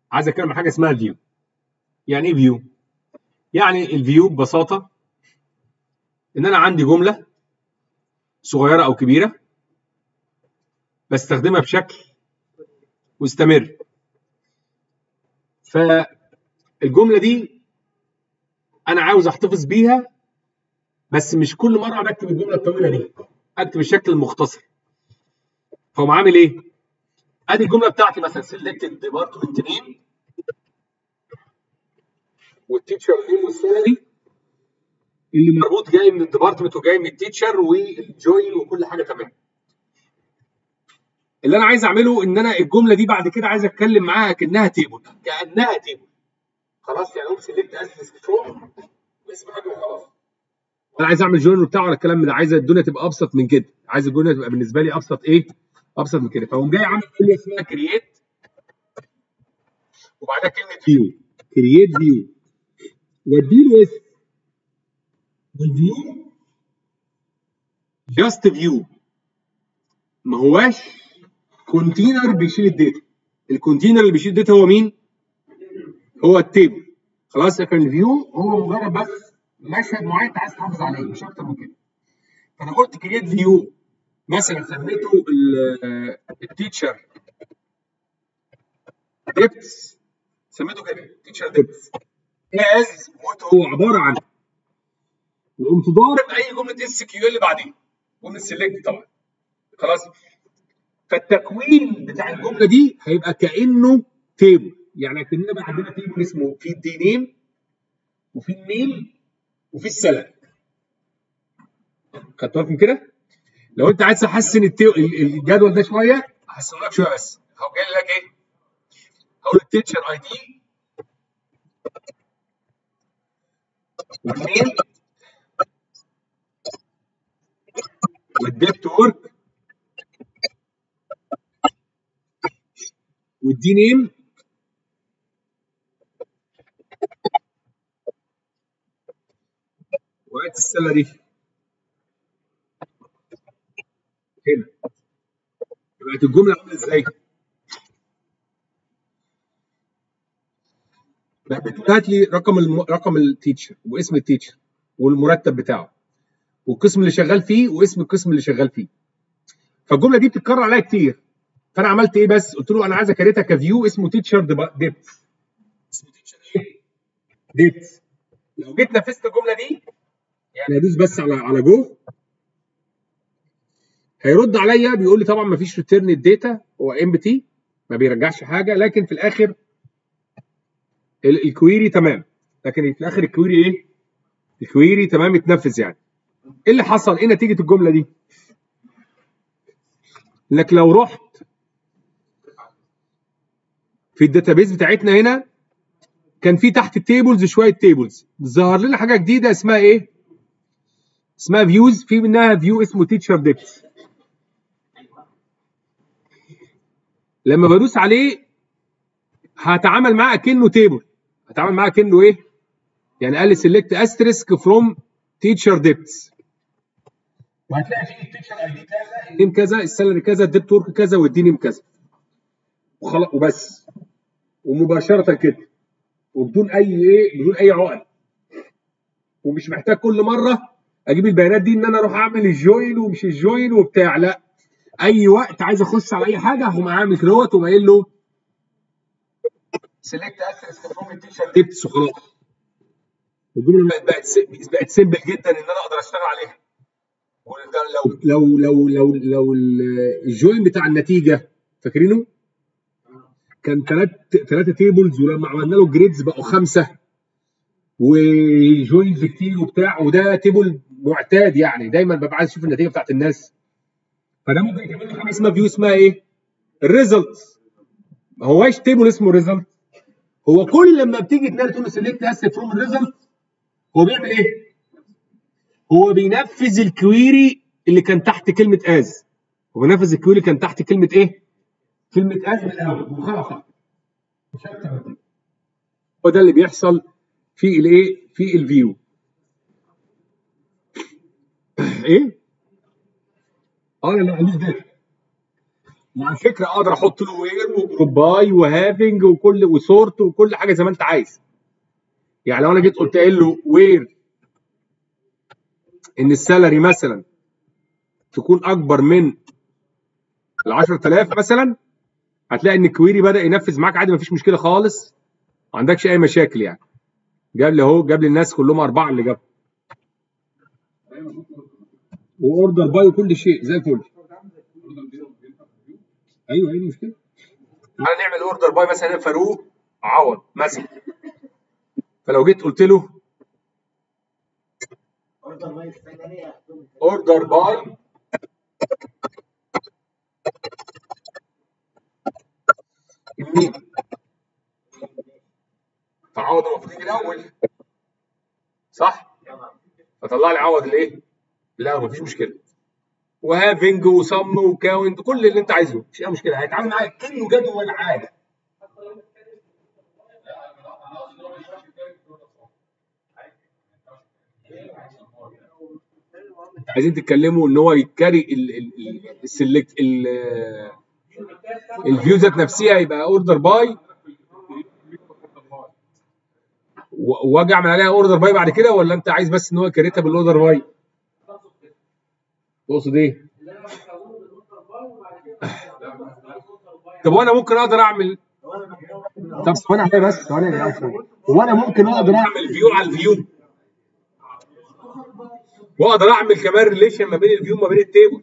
عايز اتكلم عن حاجه اسمها فيو يعني ايه فيو يعني الفيو ببساطه ان انا عندي جمله صغيره او كبيره بستخدمها بشكل مستمر فالجمله دي انا عاوز احتفظ بيها بس مش كل مره بكتب الجمله الطويله دي اكتب الشكل المختصر فهو عامل ايه ادي الجمله بتاعتي مثلا سيلكتد ديبارتمنت نيم والتيتشر نيم والسالري اللي مربوط جاي من الديبارتمنت وجاي من التيتشر والجوين وكل حاجه تمام اللي انا عايز اعمله ان انا الجمله دي بعد كده عايز اتكلم معاها كانها تيبل كانها تيبل خلاص يعني اقوم سيلكت اسس فروم واسم حاجه وخلاص انا عايز اعمل جورنال بتاعه ولا الكلام ده عايز الدنيا تبقى ابسط من كده عايز الدنيا تبقى بالنسبه لي ابسط ايه ابسط من كده فاقوم جاي عامل كلمه اسمها كرييت وبعدها كلمه فيو كرييت فيو واديله اسم والفيو جاست فيو ما هواش كونتينر بيشيل الداتا الكونتينر اللي بيشيل الداتا هو مين؟ هو التيبل خلاص لكن الفيو هو مجرد بس مشهد معين انت عايز تحافظ عليه مش اكتر من كده فانا قلت كرييت فيو مثلا سميته التيتشر ديبس سميته كده تيتشر ديبس از هو عباره عن وقمت ضارب اي جمله اس كيو اللي بعدين جمله سيلكت طبعا خلاص فالتكوين بتاع الجمله دي هيبقى كانه تيبل يعني كاننا بقى عندنا تيبل اسمه في الدي نيم وفي النيم وفي السلم خدتوا بالكم كده؟ لو انت عايز تحسن التي... الجدول ده شويه هحسنه لك شويه بس هقوم جاي لك ايه؟ هقول التيتشر اي دي واثنين والديبت ورك والدي نيم وقت السالري هنا بقت الجمله عامله ازاي؟ بقت بتقول هات لي رقم الم... رقم التيتشر واسم التيتشر والمرتب بتاعه والقسم اللي شغال فيه واسم القسم اللي شغال فيه فالجمله دي بتتكرر عليا كتير فانا عملت ايه بس قلت له انا عايز اكريتها كفيو اسمه تيتشر ديبت اسمه تيتشر ايه ديبت لو جيت نفذت الجمله دي يعني ادوس بس على على جو هيرد عليا بيقول لي طبعا ما فيش ريتيرن الداتا هو ام تي ما بيرجعش حاجه لكن في الاخر الكويري تمام لكن في الاخر الكويري ايه الكويري تمام اتنفذ يعني ايه اللي حصل ايه نتيجه الجمله دي انك لو رحت في الداتابيز بتاعتنا هنا كان في تحت التيبلز شويه تيبلز ظهر لنا حاجه جديده اسمها ايه اسمها فيوز في منها فيو اسمه تيتشر ديبس لما بدوس عليه هتعامل معاه كانه تيبل هتعامل معاه كانه ايه يعني قال لي سيلكت استريسك فروم تيتشر ديبس وهتلاقي فيه التيتشر اي دي كذا النيم كذا السالري كذا الديبت ورك كذا والدي كذا وخلاص وبس ومباشره كده وبدون اي ايه بدون اي عقد ومش محتاج كل مره اجيب البيانات دي ان انا اروح اعمل الجوين ومش الجوين وبتاع لا اي وقت عايز اخش على اي حاجه هقوم عامل كده وقوم قايل له سيلكت اسس فروم التيشر ديبس وخلاص الجمله بقت بقت بقت سيمبل جدا ان انا اقدر اشتغل عليها لو لو لو لو لو الجوين بتاع النتيجه فاكرينه؟ كان ثلاث ثلاثه تيبلز ولما عملنا له جريدز بقوا خمسه وجوينز كتير وبتاع وده تيبل معتاد يعني دايما ببقى عايز اشوف النتيجه بتاعت الناس فده ممكن يتعمل له حاجه اسمها فيو اسمها ايه؟ الريزلت ما هواش تيبل اسمه ريزلت هو كل لما بتيجي تنقل تقول له سيلكت اس فروم الريزلت هو بيعمل ايه؟ هو بينفذ الكويري اللي كان تحت كلمه از هو بينفذ الكويري اللي كان تحت كلمه ايه؟ كلمه از من الاول وخلاص مش اكتر من كده هو ده اللي بيحصل في الايه؟ في الفيو ايه؟ اه انا ما عنديش داتا وعلى فكره اقدر احط له وير وجروباي وهافنج وكل وسورت وكل حاجه زي ما انت عايز يعني لو انا جيت قلت قايل له وير ان السالري مثلا تكون اكبر من ال 10000 مثلا هتلاقي ان الكويري بدا ينفذ معاك عادي مفيش مشكله خالص ما عندكش اي مشاكل يعني جاب لي اهو جاب لي الناس كلهم اربعه اللي جابوا واوردر باي وكل شيء زي الفل ايوه ايه المشكله تعالى نعمل اوردر باي مثلا فاروق عوض مثلا فلو جيت قلت له اوردر باي مين فعوض المفروض يجي الاول صح فطلع لي عوض الايه لا مفيش مشكله وهافنج وصم وكاونت كل اللي انت عايزه مش اي مشكله هيتعامل معاك كانه جدول عاده عايزين تتكلموا ان هو يكاري السلكت الفيو ذات نفسها يبقى اوردر باي واجي اعمل عليها اوردر باي بعد كده ولا انت عايز بس ان هو يكريتها بالاوردر باي؟ تقصد ايه؟ طب وانا ممكن اقدر اعمل طب ثواني عليا بس ثواني يا جماعه هو انا ممكن اقدر اعمل فيو على الفيو واقدر اعمل كمان ريليشن ما بين الفيو وما بين التيبل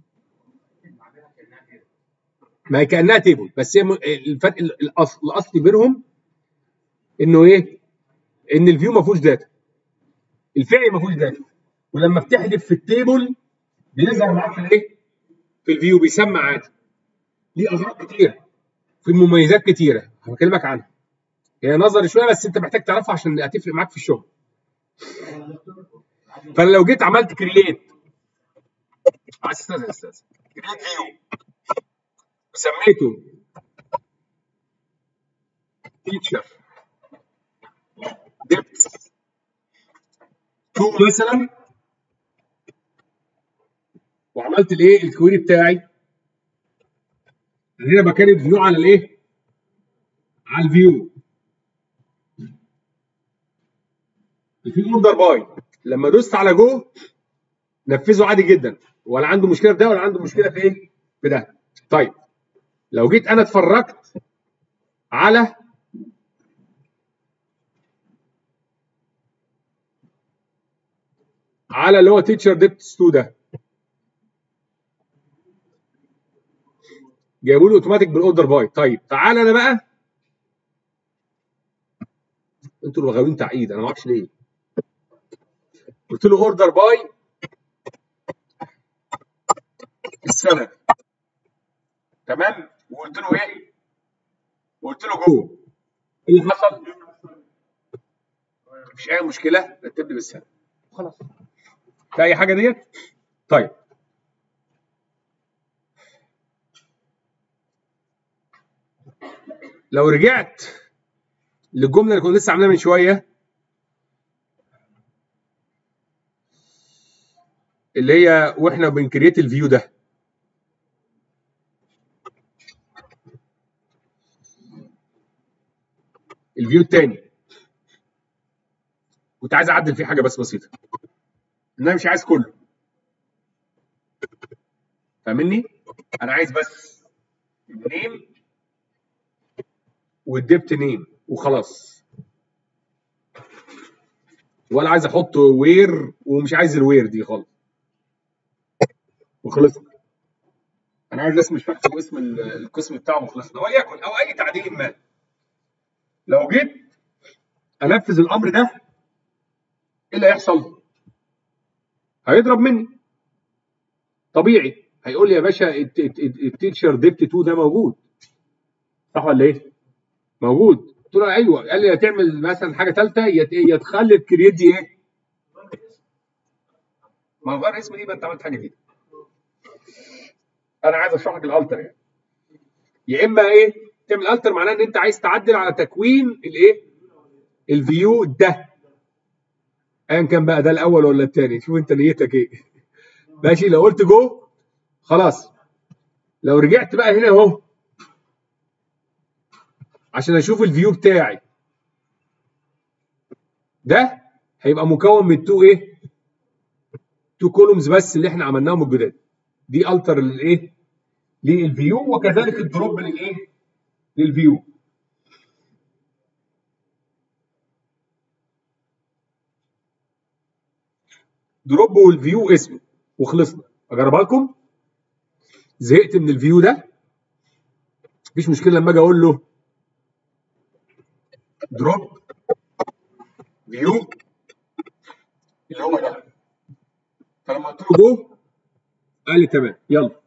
ما هي كانها تيبل بس هي الفرق الاصل الاصلي بينهم انه ايه؟ ان الفيو ما فيهوش داتا الفعل ما فيهوش داتا ولما بتحذف في التيبل بيظهر معاك في الايه؟ في الفيو بيسمع عادي ليه اغراض كتيره في مميزات كتيره هكلمك عنها هي نظري شويه بس انت محتاج تعرفها عشان هتفرق معاك في الشغل فانا لو جيت عملت كرييت استاذ استاذ كرييت فيو وسميته تيتشر ديبت 2 مثلا وعملت الايه الكويري بتاعي هنا بكريت فيو على الايه على الفيو في اوردر باي لما دوست على جو نفذه عادي جدا ولا عنده مشكله في ده ولا عنده مشكله في ايه في ده طيب لو جيت انا اتفرجت على على اللي هو تيتشر ديبت 2 ده جايبوا لي اوتوماتيك بالاوردر باي طيب تعالى انا بقى انتوا اللي غاويين تعقيد انا ما اعرفش ليه قلت له اوردر باي السنه تمام وقلت له ايه وقلت له جو ايه اللي حصل مفيش اي مشكله رتب لي بالسنه خلاص في اي حاجه ديت طيب لو رجعت للجمله اللي كنا لسه عاملينها من شويه اللي هي واحنا بنكريت الفيو ده الفيو الثاني كنت عايز اعدل فيه حاجه بس بسيطه ان انا مش عايز كله فاهمني انا عايز بس النيم والديبت نيم وخلاص ولا عايز احط وير ومش عايز الوير دي خالص وخلصنا انا عايز اسم الفاكس واسم القسم بتاعه وخلصنا وليكن او اي تعديل ما لو جيت انفذ الامر ده ايه اللي هيحصل؟ هيضرب مني طبيعي هيقول لي يا باشا التيتشر ديبت 2 ده موجود صح ولا ايه؟ موجود قلت له ايوه قال لي هتعمل مثلا حاجه ثالثه يا تخلي الكرييت دي ايه؟ ما هو غير اسم دي يبقى انت عملت حاجه جديده انا عايز اشرح لك الالتر يعني يا اما ايه تعمل التر معناه ان انت عايز تعدل على تكوين الايه الفيو ده ايا كان بقى ده الاول ولا الثاني شوف انت نيتك ايه ماشي لو قلت جو خلاص لو رجعت بقى هنا اهو عشان اشوف الفيو بتاعي ده هيبقى مكون من تو ايه تو كولومز بس اللي احنا عملناهم الجداد دي التر للايه للفيو وكذلك الدروب للايه للفيو دروب والفيو اسمه وخلصنا اجربها لكم زهقت من الفيو ده مفيش مشكله لما اجي اقول له دروب فيو اللي هو ده فلما قلت له جو قال لي تمام يلا